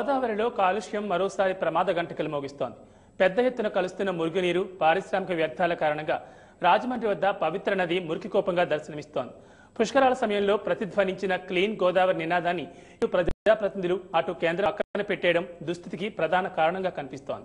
గోదావరిలో కాలుష్యం మరోసారి ప్రమాద గంటకలు మోగిస్తోంది పెద్ద ఎత్తున కలుస్తున్న మురుగునీరు పారిశ్రామిక వ్యర్థాల కారణంగా రాజమండ్రి వద్ద పవిత్ర నది మురికికోపంగా దర్శనమిస్తోంది పుష్కరాల సమయంలో ప్రతిధ్వనించిన క్లీన్ గోదావరి నినాదాన్ని ఇటు ప్రజాప్రతినిధులు అటు కేంద్రం పక్కన పెట్టేయడం దుస్థితికి ప్రధాన కారణంగా కనిపిస్తోంది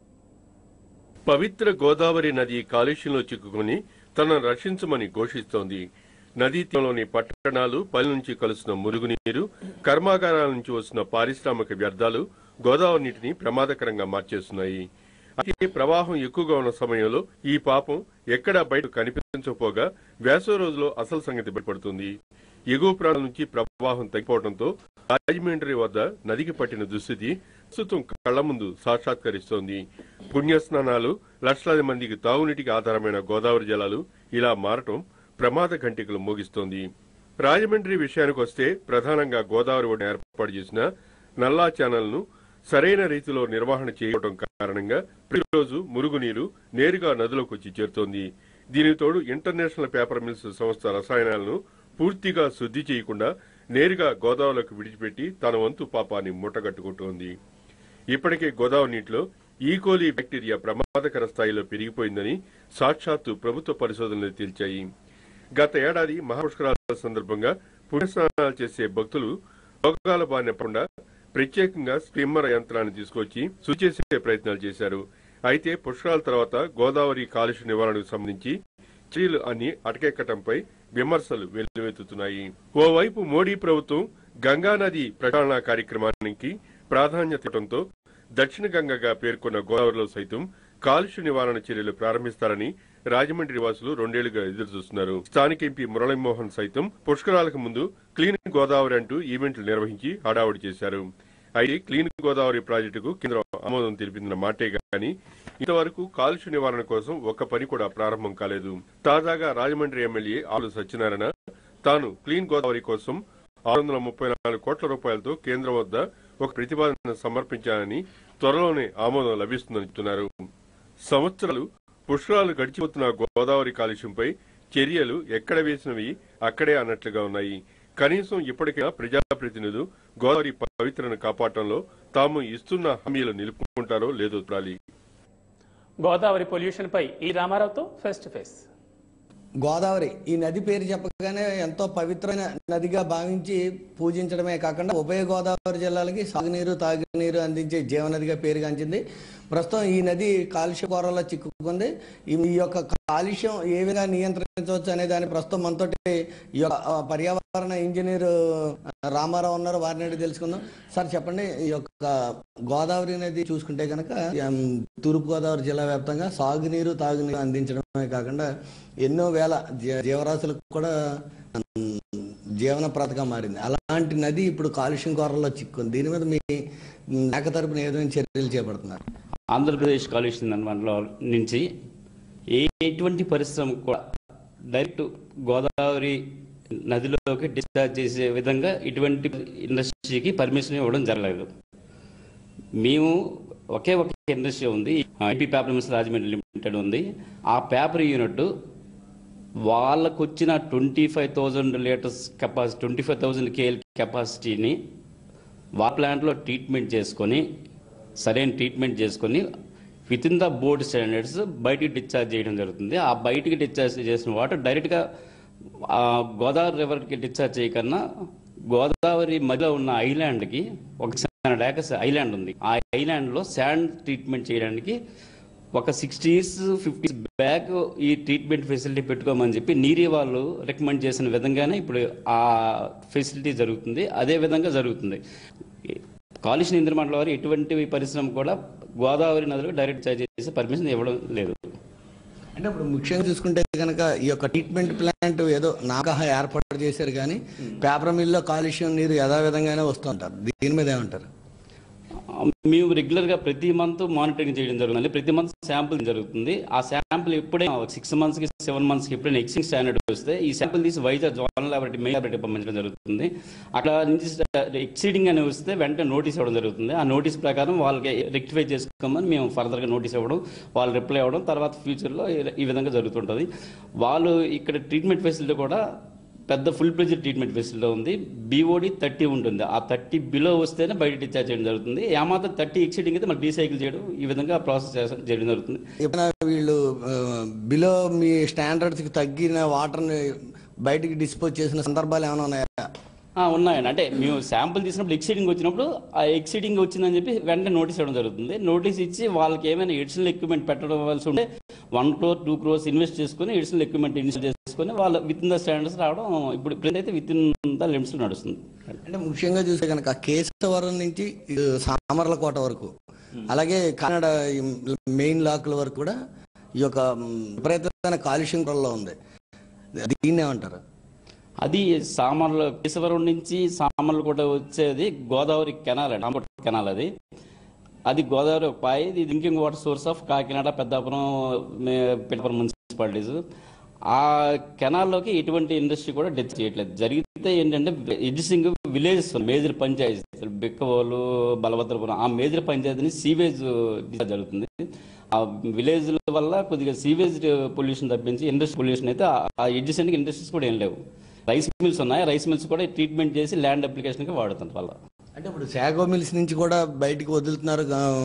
పవిత్ర గోదావరి నది కాలుష్యంలో చిక్కుకుని తనను రక్షించమని ఘోషిస్తోంది నదీ తీరంలోని పట్టణాలు పల్లె నుంచి కలుస్తున్న మురుగునీరు కర్మాగారాల నుంచి వస్తున్న పారిశ్రామిక వ్యర్థాలు గోదావరి నీటిని ప్రమాదకరంగా మార్చేస్తున్నాయి అయితే ప్రవాహం ఎక్కువగా ఉన్న సమయంలో ఈ పాపం ఎక్కడా బయట కనిపించకపోగా వేసవ రోజులో అసలు సంగతి బయటపడుతుంది ఎగువ ప్రాంతం నుంచి ప్రవాహం తగ్గిపోవడంతో రాజమండ్రి వద్ద నదికి పట్టిన దుస్థితి ప్రస్తుతం కళ్ల ముందు సాక్షాత్కరిస్తోంది పుణ్యస్నానాలు లక్షలాది మందికి తాగునీటికి ఆధారమైన గోదావరి జలాలు ఇలా మారటం ప్రమాద ఘంటికలు మోగిస్తోంది రాజమండ్రి విషయానికి వస్తే ప్రధానంగా గోదావరి ఒడ్డున ఏర్పాటు చేసిన నల్లా ఛానల్ ను సరైన రీతిలో నిర్వహణ చేయడం కారణంగా ప్రతిరోజు మురుగునీరు నేరుగా నదిలోకి వచ్చి చేరుతోంది దీనికి తోడు ఇంటర్నేషనల్ పేపర్ మిల్స్ సంస్థ రసాయనాలను పూర్తిగా శుద్ధి చేయకుండా నేరుగా గోదావరిలోకి విడిచిపెట్టి తన వంతు పాపాన్ని మూటగట్టుకుంటోంది ఇప్పటికే గోదావరి నీటిలో ఈకోలీ బ్యాక్టీరియా ప్రమాదకర స్థాయిలో పెరిగిపోయిందని సాక్షాత్తు ప్రభుత్వ పరిశోధనలు తేల్చాయి గత ఏడాది మహాపుష్కరాల సందర్భంగా పుణ్యస్నానాలు చేసే భక్తులు రోగాల బారిన పడకుండా ప్రత్యేకంగా స్టిమ్మర్ యంత్రాన్ని తీసుకొచ్చి శుద్ధి చేసే ప్రయత్నాలు చేశారు అయితే పుష్కరాల తర్వాత గోదావరి కాలుష్య నివారణకు సంబంధించి చర్యలు అన్ని అటకెక్కటంపై విమర్శలు వెల్లువెత్తుతున్నాయి ఓవైపు మోడీ ప్రభుత్వం గంగా నది ప్రక్షాళన కార్యక్రమానికి ప్రాధాన్యత ఇవ్వడంతో దక్షిణ గంగగా పేర్కొన్న గోదావరిలో సైతం కాలుష్య నివారణ చర్యలు ప్రారంభిస్తారని రాజమండ్రి వాసులు రెండేళ్లుగా ఎదురుచూస్తున్నారు స్థానిక ఎంపీ మురళీమోహన్ సైతం పుష్కరాలకు ముందు క్లీన్ గోదావరి అంటూ ఈవెంట్లు నిర్వహించి హడావుడి చేశారు అయితే క్లీన్ గోదావరి ప్రాజెక్టుకు కేంద్రం ఆమోదం తెలిపించిన మాటే గాని ఇంతవరకు కాలుష్య నివారణ కోసం ఒక్క పని కూడా ప్రారంభం కాలేదు తాజాగా రాజమండ్రి ఎమ్మెల్యే ఆలు సత్యనారాయణ తాను క్లీన్ గోదావరి కోసం ఆరు వందల ముప్పై నాలుగు కోట్ల రూపాయలతో కేంద్రం వద్ద ఒక ప్రతిపాదన సమర్పించాలని త్వరలోనే ఆమోదం లభిస్తుందని చెబుతున్నారు సంవత్సరాలు పుష్కరాలు గడిచిపోతున్న గోదావరి కాలుష్యంపై చర్యలు ఎక్కడ వేసినవి అక్కడే అన్నట్లుగా ఉన్నాయి కనీసం ఇప్పటికైనా ప్రజాప్రతినిధులు గోదావరి పవిత్రను కాపాడటంలో తాము ఇస్తున్న హామీలు నిలుపుకుంటారో లేదో చూడాలి గోదావరి పొల్యూషన్ పై ఈ రామారావుతో ఫేస్ టు ఫేస్ గోదావరి ఈ నది పేరు చెప్పగానే ఎంతో పవిత్రమైన నదిగా భావించి పూజించడమే కాకుండా ఉభయ గోదావరి జిల్లాలకి సాగునీరు తాగునీరు అందించే జీవనదిగా పేరుగాంచింది ప్రస్తుతం ఈ నది కాలుష్య కోరలో చిక్కుకుంది ఈ ఈ యొక్క కాలుష్యం ఏ విధంగా నియంత్రించవచ్చు అనే దాని ప్రస్తుతం మనతోటి ఈ యొక్క ఆ, పర్యావరణ ఇంజనీర్ రామారావు ఉన్నారు వారిని అడిగి తెలుసుకుందాం సార్ చెప్పండి ఈ యొక్క గోదావరి నది చూసుకుంటే కనుక ఎం, తూర్పు గోదావరి జిల్లా వ్యాప్తంగా సాగునీరు తాగునీరు అందించడమే కాకుండా ఎన్నో వేల జీ- జీవరాశులకు కూడా ఉమ్, జీవన ప్రతగా మారింది అలాంటి నది ఇప్పుడు కాలుష్యం కోరల్లో చిక్కుంది దీని మీద మీ ఉమ్, శాఖ తరపున ఏదైనా చర్యలు చేపడుతున్నారు ఆంధ్రప్రదేశ్ కాలుష్య నిర్మాణంలో నుంచి ఏ- ఎటువంటి పరిశ్రమ కూడా డైరెక్ట్ గోదావరి నదిలోకి డిశ్చార్జ్ చేసే విధంగా ఇటువంటి ఇండస్ట్రీకి పర్మిషన్ ఇవ్వడం జరగలేదు మేము ఒకే ఒక ఇండస్ట్రీ ఉంది IP paper mills Rajahmundry limited ఉంది ఆ పేపర్ యూనిట్ వాళ్ళకు వచ్చిన twenty five thousand litres capacity twenty five thousand KL కెపాసిటీని వాళ్ళ ప్లాంట్లో ట్రీట్మెంట్ చేసుకొని సరైన ట్రీట్మెంట్ చేసుకొని within the board standards బయటికి డిశ్చార్జ్ చేయడం జరుగుతుంది ఆ బయటికి డిశ్చార్జ్ చేసిన వాటర్ డైరెక్ట్గా ఆ గోదావరి రివర్కి డిశ్చార్జ్ చేయకన్నా గోదావరి మధ్యలో ఉన్న ఐలాండ్కి ఒక శాండ్ ఏకర్స్ ఐలాండ్ ఉంది ఆ ఐలాండ్లో శాండ్ ట్రీట్మెంట్ చేయడానికి ఒక సిక్స్టీ ఇయర్స్ ఫిఫ్టీ బ్యాక్ ఈ ట్రీట్మెంట్ ఫెసిలిటీ పెట్టుకోమని చెప్పి నీరి వాళ్ళు రికమెండ్ చేసిన విధంగానే ఇప్పుడు ఆ ఫెసిలిటీ జరుగుతుంది అదే విధంగా జరుగుతుంది కాలుష్య నియంత్రణ వారు ఎటువంటి పరిశ్రమ కూడా గోదావరి నదిలో డైరెక్ట్ చార్జ్ చేసే పర్మిషన్ ఇవ్వడం లేదు అంటే ఇప్పుడు ముఖ్యంగా చూసుకుంటే కనుక ఈ యొక్క ట్రీట్మెంట్ ప్లాంట్ ఏదో నాకహ ఏర్పాటు చేశారు కానీ పేపర్ మిల్లో కాలుష్యం నీరు యథావిధంగానే వస్తుంటారు దీని మీద ఏమంటారు మేము రెగ్యులర్గా ప్రతి మంత్ మానిటరింగ్ చేయడం జరుగుతుంది ప్రతి మంత్ శాంపుల్ జరుగుతుంది ఆ శాంపుల్ ఎప్పుడైనా సిక్స్ మంత్స్కి సెవెన్ మంత్స్కి ఎప్పుడైనా ఎక్సింగ్ స్టాండర్డ్ వస్తే ఈ శాంపుల్ తీసి Vizag zonal laboratory main laboratory పంపించడం జరుగుతుంది అట్లా నుంచి ఎక్సీడింగ్ అని వస్తే వెంటనే నోటీస్ ఇవ్వడం జరుగుతుంది ఆ నోటీస్ ప్రకారం వాళ్ళకి రెక్టిఫై చేసుకోమని మేము ఫర్దర్గా నోటీస్ ఇవ్వడం వాళ్ళు రిప్లై అవ్వడం తర్వాత ఫ్యూచర్లో ఈ విధంగా జరుగుతుంటుంది వాళ్ళు ఇక్కడ ట్రీట్మెంట్ ఫెసిలిటీ కూడా పెద్ద ఫుల్ ప్రెజర్ ట్రీట్మెంట్ ఫెసిలిటీ ఉంది బీఓడి థర్టీ ఉంటుంది ఆ థర్టీ బిలో వస్తేనే బయట డిశ్చార్జ్ చేయడం జరుగుతుంది ఏమాత్రం థర్టీ ఎక్సీడింగ్ అయితే మళ్ళీ రీసైకిల్ చేయడం ఈ విధంగా ప్రాసెస్ చేస- చేయడం జరుగుతుంది ఎప్పుడైనా వీళ్ళు బిలో మీ స్టాండర్డ్స్కి తగ్గిన వాటర్ని బయటికి డిస్పోజ్ చేసిన సందర్భాలు ఏమైనా ఉన్నాయా ఆ, ఉన్నాయండి అంటే మేము శాంపుల్ తీసినప్పుడు ఎక్సీడింగ్ వచ్చినప్పుడు ఆ ఎక్సీడింగ్ వచ్చిందని చెప్పి వెంటనే నోటీస్ ఇవ్వడం జరుగుతుంది నోటీస్ ఇచ్చి వాళ్ళకి ఏమైనా ఎడిషనల్ ఎక్విప్మెంట్ పెట్టవలసి ఉంటే one crore two crores invest చేసుకుని ఎడిషనల్ ఎక్విప్మెంట్ ఇన్వెస్ట్ చేసుకుని వాళ్ళ విత్ ఇన్ ద స్టాండర్డ్స్ రావడం ఇప్పుడు ఇప్పుడు అయితే విత్ ఇన్ ద లిమిట్స్ నడుస్తుంది అంటే ముఖ్యంగా చూస్తే కనుక కేశవరం నుంచి ఇటు సామర్లకోట వరకు అలాగే కన్నడ మెయిన్ లాక్ల వరకు కూడా ఈ యొక్క మ్, విపరీతమైన కాలుష్యం కూడా ఉంది దీన్ని ఏమంటారు అది సామర్ల కేశవరం నుంచి సామర్లు కూడా వచ్చేది గోదావరి కెనాల్ అండి ఆంబట్ కెనాల్ అది అది గోదావరి ఒక పాయి ఇది drinking water source of Kakinada Peddapuram మే- పిఠాపురం మున్సిపాలిటీస్ ఆ కెనాల్లోకి ఎటువంటి ఇండస్ట్రీ కూడా డెత్ చేయట్లేదు జరిగితే ఏంటంటే existing villages major panchayat Bikkavolu Balabhadrapuram ఆ మేజర్ పంచాయతీని సీవేజ్ డిశ్చార్జ్ జరుగుతుంది ఆ విలేజ్ వల్ల కొద్దిగా సీవేజ్ పొల్యూషన్ తప్పించి ఇండస్ట్రీ పొల్యూషన్ అయితే ఆ- ఆ ఎడ్జిసెంట్కి ఇండస్ట్రీస్ కూడా ఏం లేవు రైస్ మిల్స్ ఉన్నాయి రైస్ మిల్స్ కూడా ట్రీట్మెంట్ చేసి ల్యాండ్ అప్లికేషన్కి వాడుతుంది వాళ్ళ అంటే ఇప్పుడు శాగో మిల్స్ నుంచి కూడా బయటికి వదులుతున్నారు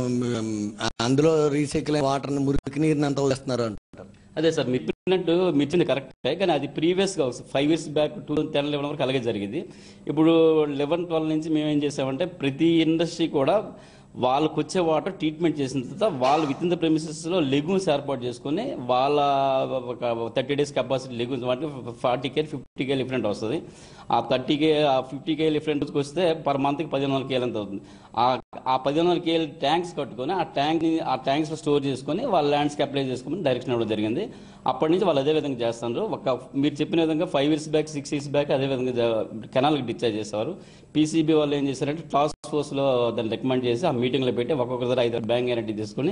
ఆ, అందులో రీసైకిల్ వాటర్ని మురికి నీరుని అంతా వదిలేస్తున్నారు అంటారు అదే సార్ మీరు చెప్పినట్టు మీరు ఇచ్చింది కరెక్టే కానీ అది ప్రీవియస్గా five years back two thousand ten eleven వరకు అలాగే జరిగింది ఇప్పుడు లెవెన్ ట్వెల్వ్ నుంచి మేము ఏం చేసామంటే ప్రతి ఇండస్ట్రీ కూడా వాళ్ళకు వచ్చే వాటర్ ట్రీట్మెంట్ చేసిన తర్వాత వాళ్ళు విత్ ఇన్ ద ప్రెమిసెస్లో లెగ్యూమ్స్ ఏర్పాటు చేసుకొని వాళ్ళ ఒక థర్టీ డేస్ కెపాసిటీ లెగ్యూమ్స్ వాటికి ఫార్టీ కే ఫిఫ్టీ కే లిఫరెంట్ వస్తుంది ఆ థర్టీ కే ఆ ఫిఫ్టీ కే లిఫరెంట్కి వస్తే పర్ మంత్కి పదిహేను వందల కేలు ఎంత అవుతుంది ఆ ఆ పదిహేను వందల కేలు ట్యాంక్స్ కట్టుకొని ఆ ట్యాంక్ని ఆ ట్యాంక్స్లో స్టోర్ చేసుకొని వాళ్ళ ల్యాండ్స్కి అప్లై చేసుకుని డైరెక్షన్ ఇవ్వడం జరిగింది అప్పటి నుంచి వాళ్ళు అదే విధంగా చేస్తున్నారు ఒక మీరు చెప్పిన విధంగా five years back six years back అదే విధంగా కెనాల్కి డిశ్చార్జ్ చేసేవారు పీసీబీ వాళ్ళు ఏం చేశారంటే టాస్క్ ఫోర్స్లో దాన్ని రికమెండ్ చేసి ఆ మీటింగ్లో పెట్టి ఒక్కొక్కరి దగ్గర ఐదు బ్యాంక్ గ్యారంటీ తీసుకుని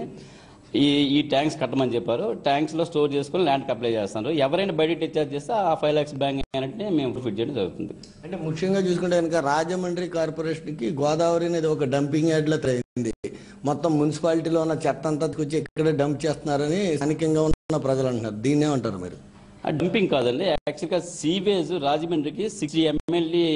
ఈ ఈ ట్యాంక్స్ కట్టమని చెప్పారు ట్యాంక్స్లో స్టోర్ చేసుకుని ల్యాండ్కి అప్లై చేస్తున్నారు ఎవరైనా బయట డిశ్చార్జ్ చేస్తే ఆ ఫైవ్ ల్యాక్స్ బ్యాంక్ గ్యారంటీ మేము ఫిట్ చేయడం జరుగుతుంది అంటే ముఖ్యంగా చూసుకుంటే కనుక రాజమండ్రి కార్పొరేషన్కి గోదావరి అనేది ఒక డంపింగ్ యార్డ్లో తయారైంది మొత్తం మున్సిపాలిటీలో ఉన్న చెత్త అంతా వచ్చి ఇక్కడ డంప్ చేస్తున్నారని స్థానికంగా ఉన్న ప్రజలు అంటున్నారు దీన్నే అంటారు మీరు ఆ డంపింగ్ కాదండి యాక్చువల్గా సీవేజ్ రాజమండ్రికి సిక్స్టీ ఎంఎల్ఈ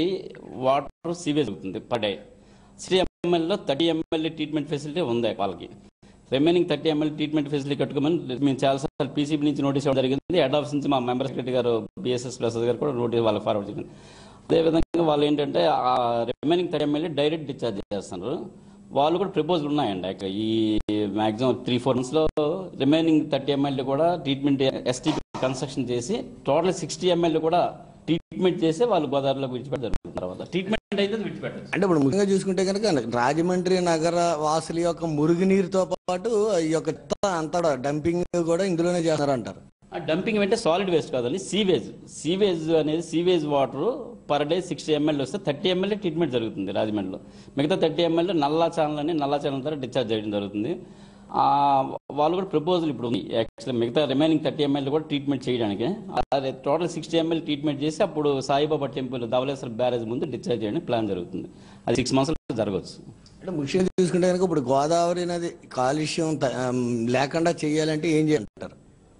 వాటర్ సీవేజ్ అవుతుంది పర్ డే సిక్స్టీ ఎంఎల్లో థర్టీ ఎంఎల్ఈ ట్రీట్మెంట్ ఫెసిలిటీ ఉంది వాళ్ళకి remaining thirty ML treatment facility కట్టుకోమని మేము చాలాసార్లు పీసీబీ నుంచి నోటీస్ ఇవ్వడం జరిగింది హెడ్ ఆఫీస్ నుంచి మా మెంబర్ సెక్రటరీ గారు బిఎస్ఎస్ ప్రసాద్ గారు కూడా నోటీస్ వాళ్ళకి ఫార్వర్డ్ చేసింది అదేవిధంగా వాళ్ళు ఏంటంటే ఆ remaining thirty MLD direct discharge చేస్తున్నారు వాళ్ళు కూడా ప్రపోజల్ ఉన్నాయండి యాక్చువల్లీ ఈ మాక్సిమం త్రీ ఫోర్ మంత్స్లో రిమైనింగ్ థర్టీ ఎంఎల్ఏ కూడా ట్రీట్మెంట్ ఎస్టీపీ కన్స్ట్రక్షన్ చేసి టోటల్ సిక్స్టీ ఎంఎల్ఏ కూడా ట్రీట్మెంట్ చేసి వాళ్ళు గోదావరిలోకి విడిచిపెట్టి జరుగుతుంది తర్వాత ట్రీట్మెంట్ అయితే విడిచిపెట్టచ్చు అంటే ఇప్పుడు ముఖ్యంగా చూసుకుంటే కనుక రాజమండ్రి నగర వాసుల యొక్క మురుగునీరుతో పాటు ఈ యొక్క చెత్త అంతా డంపింగ్ కూడా ఇందులోనే చేస్తున్నారు అంటారు ఆ డంపింగ్ అంటే సాలిడ్ వేస్ట్ కాదండి సీవేజ్ సీవేజ్ అనేది sewage water per day sixty ML వస్తే థర్టీ ఎంఎల్ ట్రీట్మెంట్ జరుగుతుంది రాజమండ్రిలో మిగతా థర్టీ ఎంఎల్ నల్లా ఛానల్ అని నల్లా ఛానల్ ద్వారా డిశ్చార్జ్ చేయడం జరుగుతుంది ఆ, వాళ్ళు కూడా ప్రపోజల్ ఇప్పుడు ఉంది యాక్చువల్లీ మిగతా రిమైనింగ్ థర్టీ ఎంఎల్ కూడా ట్రీట్మెంట్ చేయడానికి అదే టోటల్ సిక్స్టీ ఎంఎల్ ట్రీట్మెంట్ చేసి అప్పుడు సాయిబాబా టెంపుల్ ధవలేశ్వర బ్యారేజ్ ముందు డిశ్చార్జ్ చేయడానికి ప్లాన్ జరుగుతుంది అది సిక్స్ మంత్స్లో జరగవచ్చు అంటే ముఖ్యంగా చూసుకుంటే కనుక ఇప్పుడు గోదావరి నది కాలుష్యం త- ఆమ్, లేకుండా చేయాలంటే ఏం చేయాలంటారు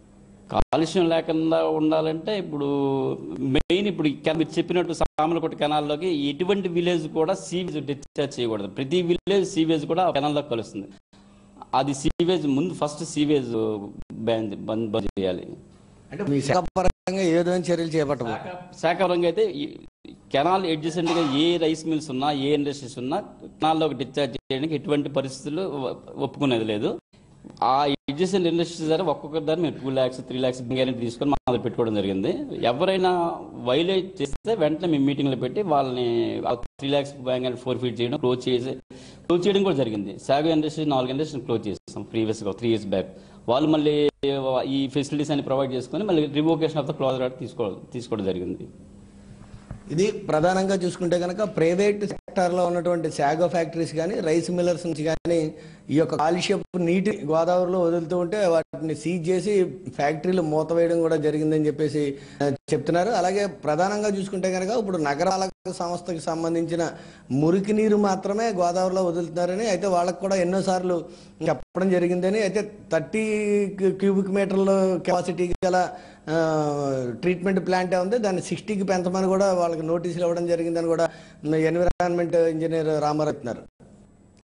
కాలుష్యం లేకుండా ఉండాలంటే ఇప్పుడు మెయిన్ ఇప్పుడు ఈ కెన- మీరు చెప్పినట్టు సామలకోట కెనాల్లోకి ఎటువంటి విలేజ్ కూడా సీవేజ్ డిశ్చార్జ్ చేయకూడదు ప్రతి విలేజ్ సీవేజ్ కూడా ఆ కెనాల్లోకి కలుస్తుంది అది సీవేజ్ ముందు ఫస్ట్ సీవేజ్ బ్యాన్ బంద్ బంద్ చేయాలి అంటే మీ శాఖ పరంగా ఏ విధమైన చర్యలు చేపట్టబో శాఖపరంగా అయితే ఈ కెనాల్ adjacent గా ఏ రైస్ మిల్స్ ఉన్నా ఏ ఇండస్ట్రీస్ ఉన్నా కెనాల్లోకి డిశ్చార్జ్ చేయడానికి ఎటువంటి పరిస్థితులు ఒప్పుకునేది లేదు ఆ ఎడ్జసెంట్ ఇండస్ట్రీస్ ద్వారా ఒక్కొక్కరి ద్వారా మేము two lakhs three lakhs guarantee తీసుకొని మొదలు పెట్టుకోవడం జరిగింది ఎవరైనా వైలేట్ చేస్తే వెంటనే మేము మీటింగ్లో పెట్టి వాళ్ళని three lakhs bank forfeit చేయడం క్లోజ్ చేసి క్లోజ్ చేయడం కూడా జరిగింది సాగో ఇండస్ట్రీ నాలుగు ఇండస్ట్రీ క్లోజ్ చేస్తాం ప్రీవియస్గా త్రీ ఇయర్స్ బ్యాక్ వాళ్ళు మళ్ళీ ఈ ఫెసిలిటీస్ అన్ని ప్రొవైడ్ చేసుకొని మళ్ళీ రివోకేషన్ ఆఫ్ ద క్లోజ్ తీసుకోవడం తీసుకోవడం జరిగింది ఇది ప్రధానంగా చూసుకుంటే కనుక ప్రైవేట్ సెక్టార్లో ఉన్నటువంటి శాగో ఫ్యాక్టరీస్ కానీ రైస్ మిల్లర్స్ నుంచి కానీ కానీ ఈ యొక్క కాలుష్యపు నీటి గోదావరిలో వదులుతూ ఉంటే వాటిని సీజ్ చేసి ఫ్యాక్టరీలు మూతవేయడం కూడా జరిగిందని చెప్పేసి ఆ, చెప్తున్నారు అలాగే ప్రధానంగా చూసుకుంటే కనుక ఇప్పుడు నగరాలకు సంస్థకి సంబంధించిన మురికి నీరు మాత్రమే గోదావరిలో వదులుతున్నారని అయితే వాళ్ళకు కూడా ఎన్నోసార్లు చెప్పడం జరిగిందని అయితే థర్టీ క్యూబిక్ మీటర్ల కెపాసిటీ గల ఆ, ట్రీట్మెంట్ ప్లాంట్ ఉంది దాన్ని సిక్స్టీకి పెంచమని కూడా వాళ్ళకి నోటీసులు ఇవ్వడం జరిగిందని కూడా ఎన్విరాన్మెంట్ ఇంజనీర్ రామారావు చెప్తున్నారు